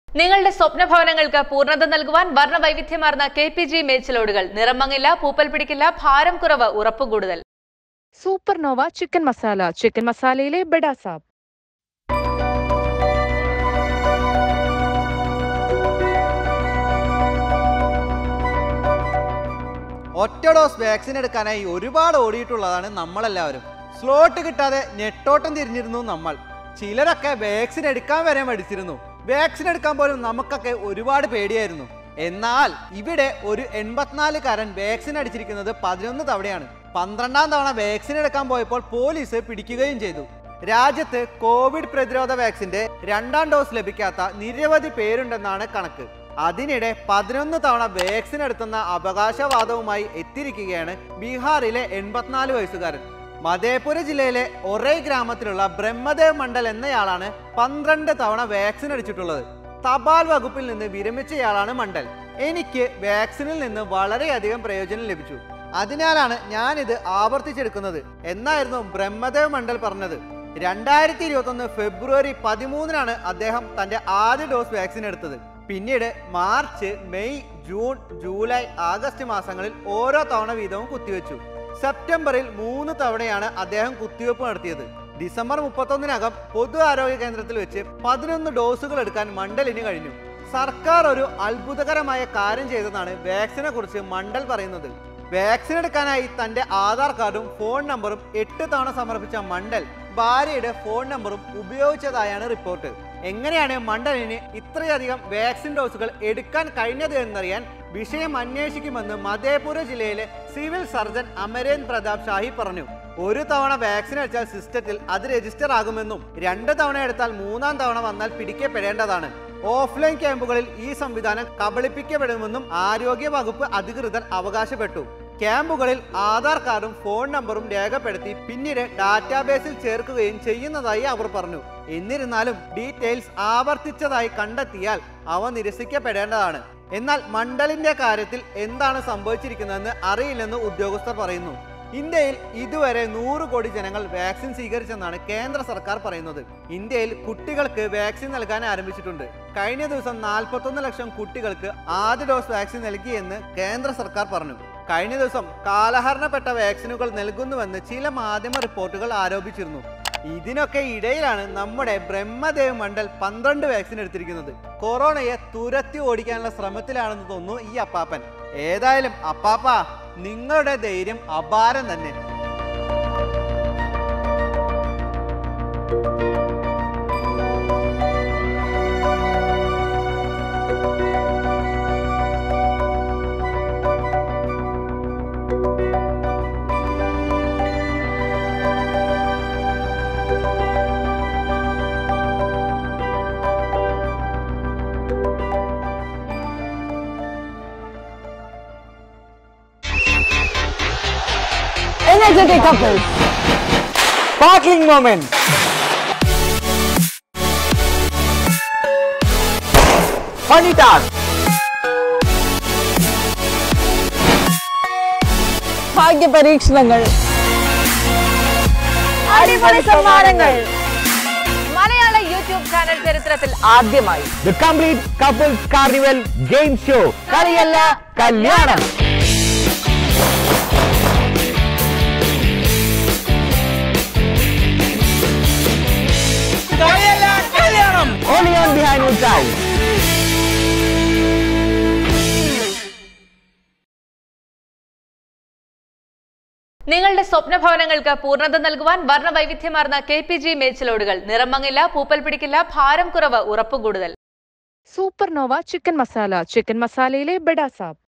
നിങ്ങളുടെ സ്വപ്ന ഭവനങ്ങൾക്ക് പൂർണ്ണത നൽകുവാൻ വർണ്ണ വൈവിധ്യമാർന്ന കെ പി ജി മേച്ചിലോടുകൾ നിറം മങ്ങില്ല പൂപ്പൽ പിടിക്കില്ല ഭാരം കുറവ് ഉറപ്പ് കൂടുതൽ super nova chicken masala chicken മസാലയിലെ ബഡാ സാബ് ഒറ്റ ഡോസ് വാക്സിൻ എടുക്കാനായി ഒരുപാട് ഓടിയിട്ടുള്ളതാണ് നമ്മളെല്ലാവരും സ്ലോട്ട് കിട്ടാതെ നെട്ടോട്ടം തിരിഞ്ഞിരുന്നു നമ്മൾ ചിലരൊക്കെ വാക്സിൻ എടുക്കാൻ വരെ മടിച്ചിരുന്നു വാക്സിൻ എടുക്കാൻ പോലും നമുക്കൊക്കെ ഒരുപാട് പേടിയായിരുന്നു എന്നാൽ ഇവിടെ ഒരു എൺപത്തിനാലുകാരൻ വാക്സിൻ അടിച്ചിരിക്കുന്നത് പതിനൊന്ന് തവണയാണ് പന്ത്രണ്ടാം തവണ വാക്സിൻ എടുക്കാൻ പോയപ്പോൾ പോലീസ് പിടിക്കുകയും ചെയ്തു രാജ്യത്ത് കോവിഡ് പ്രതിരോധ വാക്സിന്റെ രണ്ടാം ഡോസ് ലഭിക്കാത്ത നിരവധി പേരുണ്ടെന്നാണ് കണക്ക് അതിനിടെ പതിനൊന്ന് തവണ വാക്സിൻ എടുത്തുന്ന അവകാശവാദവുമായി എത്തിയിരിക്കുകയാണ് ബീഹാറിലെ എൺപത്തിനാല് വയസ്സുകാരൻ മധേപുര ജില്ലയിലെ ഒറേ ഗ്രാമത്തിലുള്ള ബ്രഹ്മദേവ് മണ്ഡൽ എന്നയാളാണ് പന്ത്രണ്ട് തവണ വാക്സിൻ അടിച്ചിട്ടുള്ളത് തപാൽ വകുപ്പിൽ നിന്ന് വിരമിച്ചയാളാണ് മണ്ഡൽ എനിക്ക് വാക്സിനിൽ നിന്ന് വളരെയധികം പ്രയോജനം ലഭിച്ചു അതിനാലാണ് ഞാനിത് ആവർത്തിച്ചെടുക്കുന്നത് എന്നായിരുന്നു ബ്രഹ്മദേവ് മണ്ഡൽ പറഞ്ഞത് രണ്ടായിരത്തി ഇരുപത്തൊന്ന് ഫെബ്രുവരി പതിമൂന്നിനാണ് അദ്ദേഹം തന്റെ ആദ്യ ഡോസ് വാക്സിൻ എടുത്തത് പിന്നീട് March May June July August മാസങ്ങളിൽ ഓരോ തവണ വീതവും കുത്തിവെച്ചു സെപ്റ്റംബറിൽ മൂന്ന് തവണയാണ് അദ്ദേഹം കുത്തിവെപ്പ് നടത്തിയത് ഡിസംബർ മുപ്പത്തൊന്നിനകം പൊതു ആരോഗ്യ കേന്ദ്രത്തിൽ വെച്ച് പതിനൊന്ന് ഡോസുകൾ എടുക്കാൻ മണ്ഡലിന് കഴിഞ്ഞു സർക്കാർ ഒരു അത്ഭുതകരമായ കാര്യം ചെയ്തതാണ് വാക്സിനെ കുറിച്ച് മണ്ഡൽ പറയുന്നത് വാക്സിൻ എടുക്കാനായി തന്റെ ആധാർ കാർഡും ഫോൺ നമ്പറും എട്ട് തവണ സമർപ്പിച്ച മണ്ഡൽ ഭാര്യയുടെ ഫോൺ നമ്പറും ഉപയോഗിച്ചതായാണ് റിപ്പോർട്ട് എങ്ങനെയാണ് മണ്ഡലിന് ഇത്രയധികം വാക്സിൻ ഡോസുകൾ എടുക്കാൻ കഴിഞ്ഞത് എന്നറിയാൻ വിഷയം അന്വേഷിക്കുമെന്ന് മധേപുര ജില്ലയിലെ സിവിൽ സർജൻ അമരേൻ പ്രതാപ് ഷാഹി പറഞ്ഞു ഒരു തവണ വാക്സിൻ അടിച്ചാൽ സിസ്റ്റത്തിൽ അത് രജിസ്റ്റർ ആകുമെന്നും രണ്ട് തവണ എടുത്താൽ മൂന്നാം തവണ വന്നാൽ പിടിക്കപ്പെടേണ്ടതാണ് ഓഫ്ലൈൻ ക്യാമ്പുകളിൽ ഈ സംവിധാനം കബളിപ്പിക്കപ്പെടുമെന്നും ആരോഗ്യ വകുപ്പ് അധികൃതർ അവകാശപ്പെട്ടു ക്യാമ്പുകളിൽ ആധാർ കാർഡും ഫോൺ നമ്പറും രേഖപ്പെടുത്തി പിന്നീട് ഡാറ്റാബേസിൽ ചേർക്കുകയും ചെയ്യുന്നതായി അവർ പറഞ്ഞു എന്നിരുന്നാലും ഡീറ്റെയിൽസ് ആവർത്തിച്ചതായി കണ്ടെത്തിയാൽ അവ നിരസിക്കപ്പെടേണ്ടതാണ് എന്നാൽ മണ്ഡലിന്റെ കാര്യത്തിൽ എന്താണ് സംഭവിച്ചിരിക്കുന്നതെന്ന് അറിയില്ലെന്ന് ഉദ്യോഗസ്ഥർ പറയുന്നു ഇന്ത്യയിൽ ഇതുവരെ നൂറ് കോടി ജനങ്ങൾ വാക്സിൻ സ്വീകരിച്ചെന്നാണ് കേന്ദ്ര സർക്കാർ പറയുന്നത് ഇന്ത്യയിൽ കുട്ടികൾക്ക് വാക്സിൻ നൽകാൻ ആരംഭിച്ചിട്ടുണ്ട് കഴിഞ്ഞ ദിവസം നാൽപ്പത്തൊന്ന് ലക്ഷം കുട്ടികൾക്ക് ആദ്യ ഡോസ് വാക്സിൻ നൽകിയെന്ന് കേന്ദ്ര സർക്കാർ പറഞ്ഞു കഴിഞ്ഞ ദിവസം കാലഹരണപ്പെട്ട വാക്സിനുകൾ നൽകുന്നുവെന്ന് ചില മാധ്യമ റിപ്പോർട്ടുകൾ ആരോപിച്ചിരുന്നു ഇതിനൊക്കെ ഇടയിലാണ് നമ്മുടെ ബ്രഹ്മദേവ് മണ്ഡൽ പന്ത്രണ്ട് വാക്സിൻ എടുത്തിരിക്കുന്നത് കൊറോണയെ തുരത്തി ഓടിക്കാനുള്ള ശ്രമത്തിലാണെന്ന് തോന്നുന്നു ഈ അപ്പാപ്പൻ ഏതായാലും അപ്പാപ്പ നിങ്ങളുടെ ധൈര്യം അപാരം തന്നെ energetic couples. Sparkling moment. Funny task. ഭാഗ്യ പരീക്ഷണങ്ങൾ അടിപൊളി സമ്മാനങ്ങൾ മലയാള യൂട്യൂബ് ചാനൽ ചരിത്രത്തിൽ ആദ്യമായി The complete couples carnival game show. കളിയല്ല കല്യാണം Only on Behind Woods Eyes. നിങ്ങളുടെ സ്വപ്ന ഭവനങ്ങൾക്ക് പൂർണ്ണത നൽകുവാൻ വർണ്ണ വൈവിധ്യമാർന്ന കെ പി ജി മേച്ചിലോടുകൾ നിറം മങ്ങില്ല പൂപ്പൽ പിടിക്കില്ല ഭാരം കുറവ് ഉറപ്പ് കൂടുതൽ super nova chicken masala chicken മസാലയിലെ ബഡാ സാബ്